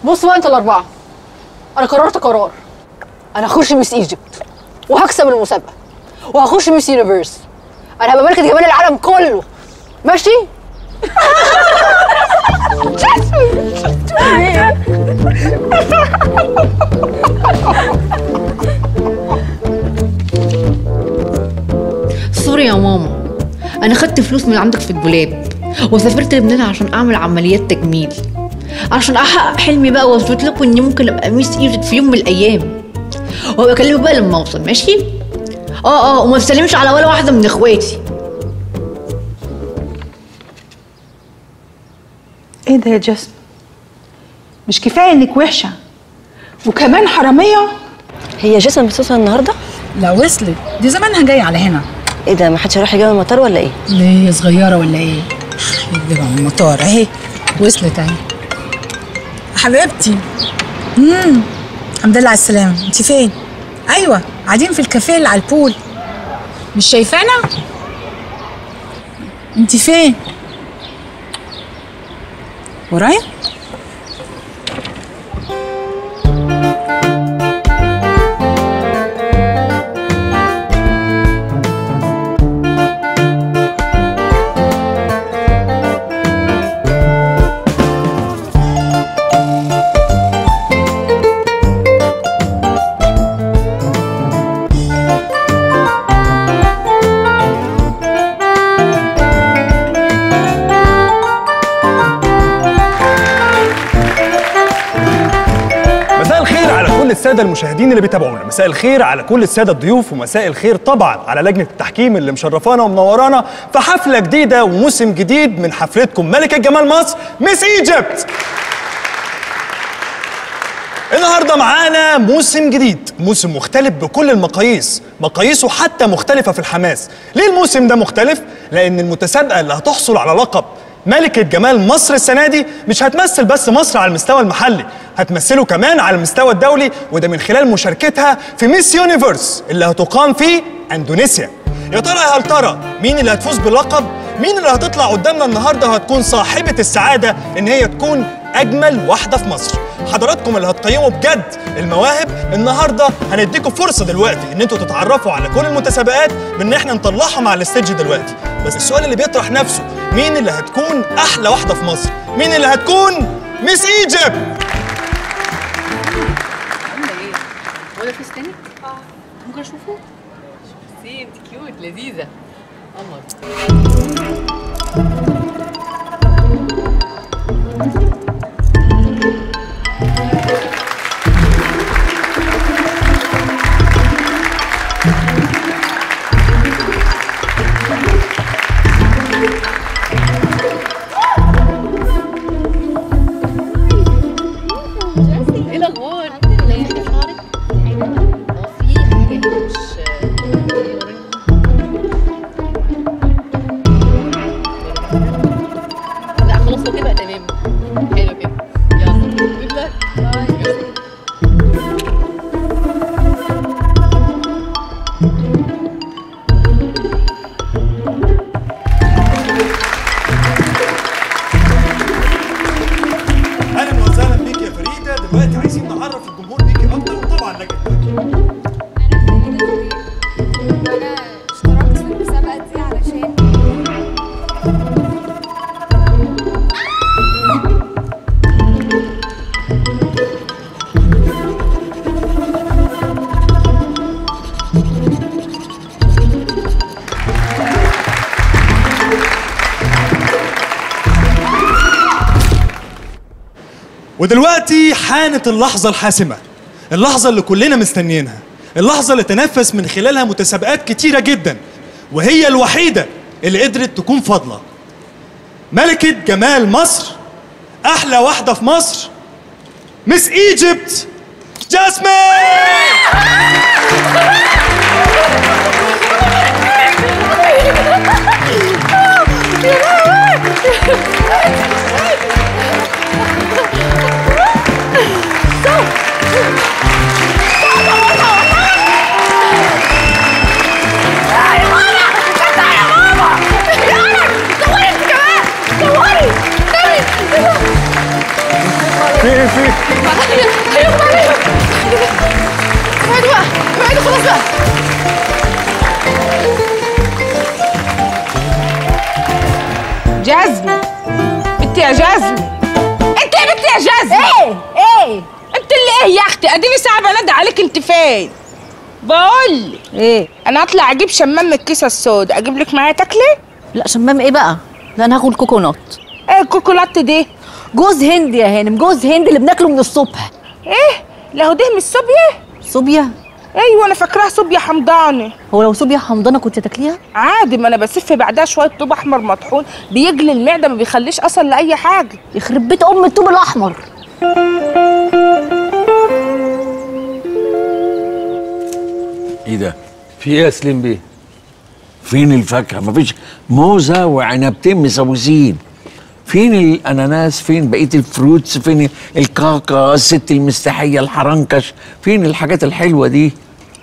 بصوا بقى انتوا الاربعه انا قررت قرار انا هخش ميس ايجيبت وهكسب المسابقه وهخش ميس يونيفرس انا هبقى ملكه جمال العالم كله ماشي سوري يا ماما انا خدت فلوس من عندك في الدولاب وسافرت لبنان عشان اعمل عمليات تجميل عشان احقق حلمي بقى واثبت لكم اني ممكن ابقى ميس ايجيبت في يوم من الايام وابقى اكلمك بقى لما اوصل ماشي اه اه وما تسلمش على ولا واحده من اخواتي ايه ده يا جاسم مش كفايه انك وحشه وكمان حراميه هي جسم بتوصل النهارده لا وصلت دي زمانها جايه على هنا ايه ده ما حدش هيروح يجيب المطار ولا ايه ليه هي صغيره ولا ايه يجيبها من المطار اهي وصلت اهي حبيبتي امم الحمد لله على السلامه انت فين ايوه قاعدين في الكافيه اللي على البول مش شايفانا انت فين ورايا مساء الخير على كل الساده المشاهدين اللي بيتابعونا مساء الخير على كل الساده الضيوف ومساء الخير طبعا على لجنه التحكيم اللي مشرفانا ومنورانا في حفله جديده وموسم جديد من حفلتكم ملكه جمال مصر ميس ايجيبت النهارده معانا موسم جديد موسم مختلف بكل المقاييس مقاييسه حتى مختلفة في الحماس ليه الموسم ده مختلف؟ لأن المتسابقة اللي هتحصل على لقب ملكة جمال مصر السنة دي مش هتمثل بس مصر على المستوى المحلي هتمثله كمان على المستوى الدولي وده من خلال مشاركتها في ميس يونيفرس اللي هتقام في اندونيسيا يا ترى يا هل ترى مين اللي هتفوز باللقب؟ مين اللي هتطلع قدامنا النهارده وهتكون صاحبة السعادة ان هي تكون اجمل واحدة في مصر؟ حضراتكم اللي هتقيموا بجد المواهب النهارده هنديكم فرصة دلوقتي ان انتوا تتعرفوا على كل المتسابقات بان احنا نطلعهم على الستيج دلوقتي، بس السؤال اللي بيطرح نفسه مين اللي هتكون احلى واحدة في مصر؟ مين اللي هتكون ميس ايجيبت؟ هو ده فستانك؟ اه ممكن اشوفه؟ سي انت كيوت لذيذه قمر ايه الاخبار؟ شعرك؟ اه في حاجه هنا مش لا خلاص هو كده تمام حلو كده يلا جود لك اهلا وسهلا بيك يا فريده دلوقتي عايزين نعرف الجمهور بيكي اكتر وطبعا لجنه التحكيم انا اشتركت في المسابقه دي علشان ودلوقتي حانت اللحظة الحاسمة اللحظة اللي كلنا مستنيينها اللحظة اللي تنفس من خلالها متسابقات كتيرة جدا وهي الوحيدة اللي قدرت تكون فاضلة ملكة جمال مصر أحلى واحدة في مصر مس ايجيبت جاسمين فين ايه في ايوه ايوه ابعدوا بقى ابعدوا خلاص بقى جزمة انت يا جزمة انت يا بنت يا جزمة ايه ايه انت اللي ايه يا اختي اديني ساعة بنادي عليك انت فين بقول ايه انا اطلع اجيب شمام من الكيسة السوداء اجيب لك معايا تاكلي لا شمام ايه بقى لا انا هاكل كوكونات ايه الكوكولات دي جوز هند يا هانم جوز هند اللي بناكله من الصبح ايه له ده مش صوبيا صوبيا ايوه انا فاكراها صوبيا حمضاني هو لو صوبيا حمضانه كنت تاكليها عادي ما انا بسف بعدها شويه طوب احمر مطحون بيجلي المعده ما بيخليش اصل لاي حاجه يخرب بيت ام الطوب الاحمر ايه ده في ايه يا سليم بيه فين الفاكهه مفيش موزه وعنبتين مسوسين فين الاناناس فين بقيه الفروتس فين الكاكا الست المستحيه الحرنكش فين الحاجات الحلوه دي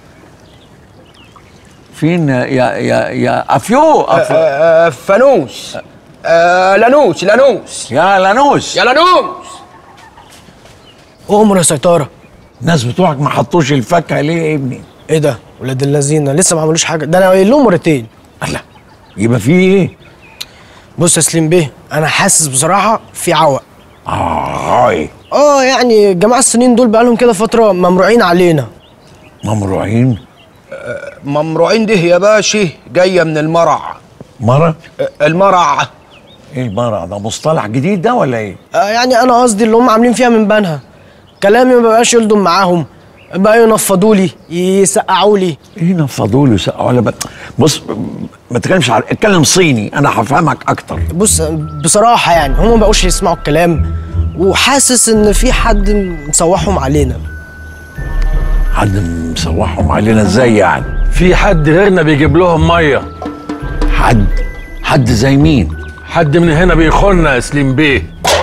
فين يا يا يا افيو, أفيو. آه، فانوس آه، لانوس لانوس يا لانوس يا لانوس أمر يا سيطرة الناس بتوعك ما حطوش الفاكهه ليه يا ابني إيه ده؟ ولاد اللذينة لسه ما عملوش حاجة ده أنا قايل لهم مرتين الله يبقى في ايه بص يا سليم بيه أنا حاسس بصراحة في عوق اه إيه؟ اه يعني الجماعة السنين دول بقالهم كده فترة ممروعين علينا ممروعين ممروعين ده يا باشا جايه من المرع مرة آه، المرع ايه المرة ده مصطلح جديد ده ولا ايه آه يعني أنا قصدي اللي هم عاملين فيها من بنها كلامي ما بقاش يلضم معاهم بقى ينفضوا لي يسقعوا لي ايه نفضوا له سقعوا ولا بقى بص ما تتكلمش على اتكلم صيني انا هفهمك اكتر بص بصراحة يعني هم ما بقوش يسمعوا الكلام وحاسس إن في حد مسوحهم علينا حد مسوحهم علينا ازاي يعني في حد غيرنا بيجيب لهم ميه حد حد زي مين حد من هنا بيخوننا يا سليم بيه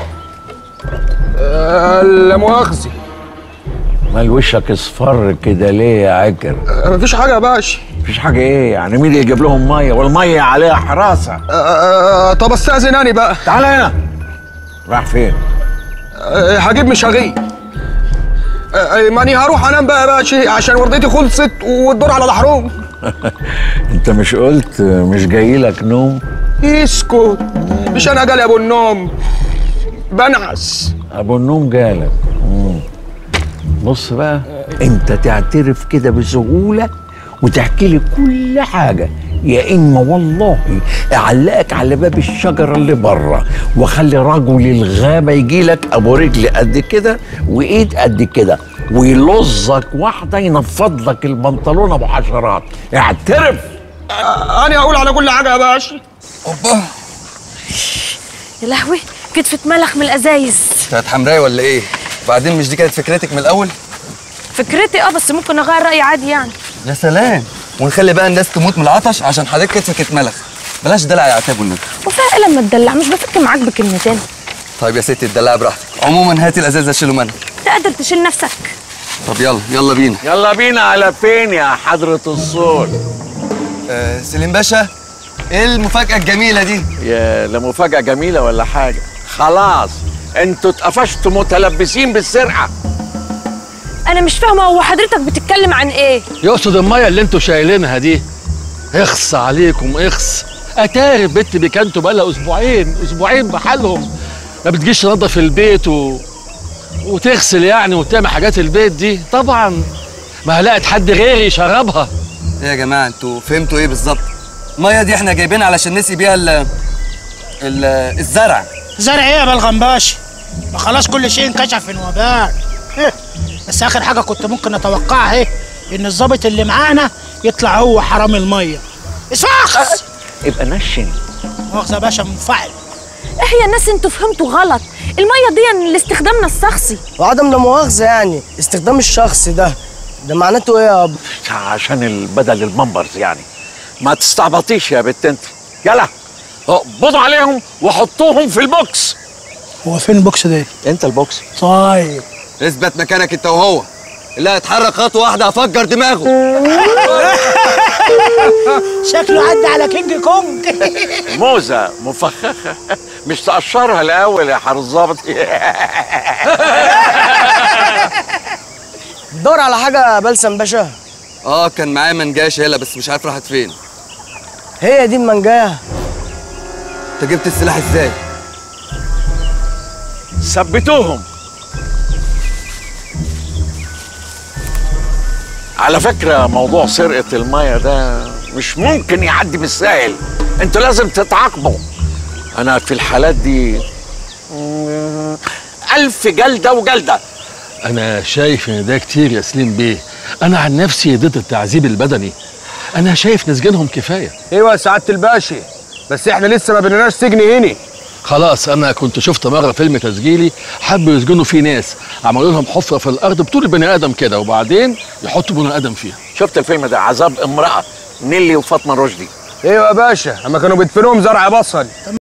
آه، لا مؤاخذه مال وشك اصفر كده ليه يا عكر آه، مفيش حاجه يا باشا مفيش حاجه ايه يعني مين اللي يجيب لهم ميه والميه عليها حراسه آه، آه، طب استاذن انا بقى تعالى هنا راح فين آه، هجيب مشاغيل آه، آه، ماني هروح انام بقى يا باشا عشان وردتي خلصت والدور على الحروم انت مش قلت مش جاي لك نوم اسكت مش انا جالي ابو النوم بنعس ابو النوم جالك مم. بص بقى انت تعترف كده بسهوله وتحكي لي كل حاجه يا اما والله اعلقك على باب الشجره اللي بره واخلي رجل الغابه يجي لك ابو رجل قد كده وايد قد كده ويلظك واحده ينفض لك البنطلون ابو حشرات اعترف آه، انا هقول على كل حاجه يا باشا اوبا يا لهوي كتفة ملخ من الازايز بتاعت حمراء ولا ايه؟ وبعدين مش دي كانت فكرتك من الاول؟ فكرتي اه بس ممكن اغير رايي عادي يعني يا سلام ونخلي بقى الناس تموت من العطش عشان حضرتك كتفك اتملخ بلاش دلع يا عتاب والنبي وفيها ايه لما تدلع مش بفك معاك بكلمتين طيب يا ستي اتدلعي براحتك عموما هاتي الازازه شيلوا منها انت قادر تشيل نفسك طب يلا يلا بينا يلا بينا على فين يا حضره الصول آه سليم باشا ايه المفاجاه الجميله دي يا لا مفاجأة جميلة ولا حاجة خلاص انتوا اتقفشتوا متلبسين بالسرقة انا مش فاهمه هو حضرتك بتتكلم عن ايه يقصد الميه اللي انتوا شايلينها دي اخص عليكم اخص اتاري البت بكانتوا بقالها اسبوعين اسبوعين بحالهم ما بتجيش تنظف البيت و... وتغسل يعني وتعمل حاجات البيت دي طبعا ما لقت حد غيري يشربها ايه يا جماعه انتوا فهمتوا ايه بالظبط الميه دي احنا جايبينها علشان نسقي بيها ال ال الزرع زرع ايه يا بلغم باشا ما خلاص كل شيء انكشف من وبال إيه، بس اخر حاجه كنت ممكن اتوقعها ايه ان الظابط اللي معانا يطلع هو حرام الميه اسفاخ يبقى نشن مؤاخذه يا باشا منفعل ايه يا ناس انتوا فهمتوا غلط الميه دي لاستخدامنا الشخصي وعدم لا مؤاخذة يعني استخدام الشخص ده ده معناته ايه يا ابو عشان البدل المنبرز يعني ما تستعبطيش يا بت انت يلا اقبضوا عليهم وحطوهم في البوكس هو فين البوكس ده انت البوكس طيب اثبت مكانك انت وهو اللي هيتحرك خطوه واحده هفجر دماغه شكله عدى على كينج كونج موزة مفخخة مش تقشرها الأول يا حار الظابط دور على حاجه يا بلسم باشا اه كان معايا منجايه شايلها بس مش عارف راحت فين هي دي المنجايه انت جبت السلاح ازاي ثبتوهم على فكرة موضوع سرقة المية ده مش ممكن يعدي بالسهل انتوا لازم تتعاقبوا انا في الحالات دي مم، ألف جلدة وجلدة انا شايف ان ده كتير يا سليم بيه انا عن نفسي ضد التعذيب البدني انا شايف نسجنهم كفايه ايوه يا سعاده الباشا بس احنا لسه ما بنيناش سجن هنا خلاص انا كنت شفت مره فيلم تسجيلي حبوا يسجنوا فيه ناس عملوا لهم حفره في الارض بطول البني ادم كده وبعدين يحطوا بني ادم فيها شفت الفيلم ده عذاب امرأة نيلي وفاطمة رشدي ايوه يا باشا اما كانوا بيدفنوهم زرع بصل